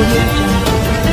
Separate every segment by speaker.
Speaker 1: audio jungle.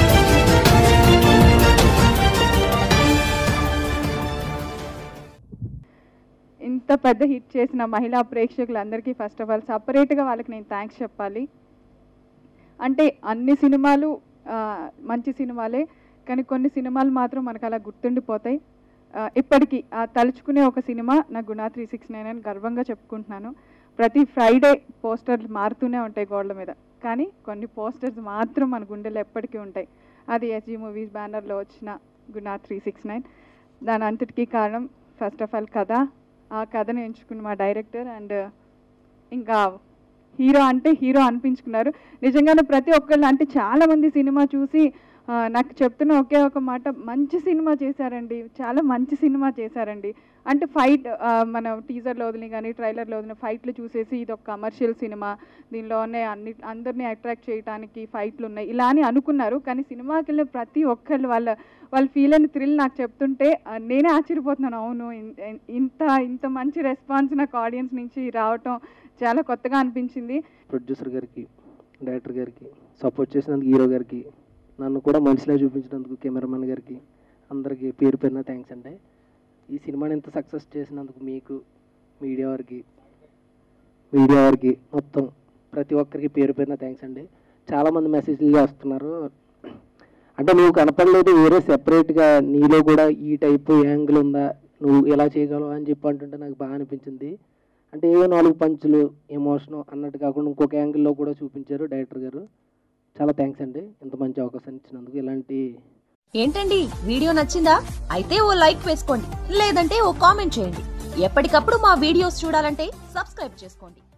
Speaker 2: ఇంత పెద్ద hit చేసిన మహిళా ప్రేక్షకులందరికీ ఫస్ట్ ఆఫ్ ఆల్ సపరేట్గా వాళ్ళకి నేను థ్యాంక్స్ చెప్పాలి అంటే అన్ని సినిమాలు ఆ, మంచి సినిమాలే కానీ కొన్ని సినిమాలు మాత్రం మనకు అలా గుర్తుండిపోతాయి ఆ, ఇప్పటికీ ఆ తలుచుకునే ఒక సినిమా నా గుణా త్రీ సిక్స్ నైన్ అని గర్వంగా చెప్పుకుంటున్నాను ప్రతి ఫ్రైడే పోస్టర్లు మారుతూనే ఉంటాయి గోడల మీద కానీ కొన్ని పోస్టర్స్ మాత్రం మన గుండెలో ఎప్పటికీ ఉంటాయి అది ఎస్జీ మూవీస్ బ్యానర్లో వచ్చిన గుణా త్రీ సిక్స్ నైన్ దాని అంతటికీ కారణం ఫస్ట్ ఆఫ్ ఆల్ కథ ఆ కథను ఎంచుకున్న మా డైరెక్టర్ అండ్ ఇంకా హీరో అంటే హీరో అనిపించుకున్నారు నిజంగానే ప్రతి ఒక్కళ్ళు అంటే చాలా మంది సినిమా చూసి ఆ, నాకు చెప్తున్న ఒకే ఒక మాట మంచి సినిమా చేశారండి చాలా మంచి సినిమా చేశారండి అంటే ఫైట్ మన టీజర్లో వదిలి కానీ ట్రైలర్లో వదిలిన ఫైట్లు చూసేసి ఇది ఒక కమర్షియల్ సినిమా దీనిలోనే అన్ని అందరినీ అట్రాక్ట్ చేయడానికి ఫైట్లు ఉన్నాయి ఇలా అని అనుకున్నారు కానీ సినిమాకి వెళ్ళిన ప్రతి ఒక్కళ్ళు వాళ్ళ వాళ్ళు ఫీల్ అయిన థ్రిల్ నాకు చెప్తుంటే ఆ, నేనే ఆశ్చర్యపోతున్నాను అవును ఇన్- ఇన్- ఇంత ఇంత మంచి రెస్పాన్స్ నాకు ఆడియన్స్ నుంచి రావటం చాలా కొత్తగా అనిపించింది
Speaker 3: ప్రొడ్యూసర్ గారికి డైరెక్టర్ గారికి సపోర్ట్ చేసినందుకు హీరో గారికి నన్ను కూడా మనిషిలా చూపించినందుకు కెమెరామెన్ గారికి అందరికీ పేరు పేరున థ్యాంక్స్ అండి ఈ సినిమాని ఇంత సక్సెస్ చేసినందుకు మీకు మీడియా వారికి మీడియా వారికి మొత్తం ప్రతి ఒక్కరికి పేరు పేరున థ్యాంక్స్ అండి చాలామంది మెసేజ్లు చేస్తున్నారు అంటే నువ్వు కనపడలేదు వేరే సెపరేట్గా నీలో కూడా ఈ టైప్ యాంగిల్ ఉందా నువ్వు ఎలా చేయగలవు అని చెప్పి అంటుంటే నాకు బాగా అనిపించింది అంటే ఏవో నాలుగు పంచులు ఎమోషన్ అన్నట్టు కాకుండా ఇంకొక యాంగిల్లో కూడా చూపించారు డైరెక్టర్ గారు చాలా థ్యాంక్స్ అండి ఇంత మంచి అవకాశం ఇచ్చినందుకు ఇలాంటి
Speaker 4: ఏంటండి వీడియో నచ్చిందా అయితే ఓ లైక్ వేసుకోండి లేదంటే ఓ కామెంట్ చేయండి ఎప్పటికప్పుడు మా వీడియోస్ చూడాలంటే సబ్స్క్రైబ్ చేసుకోండి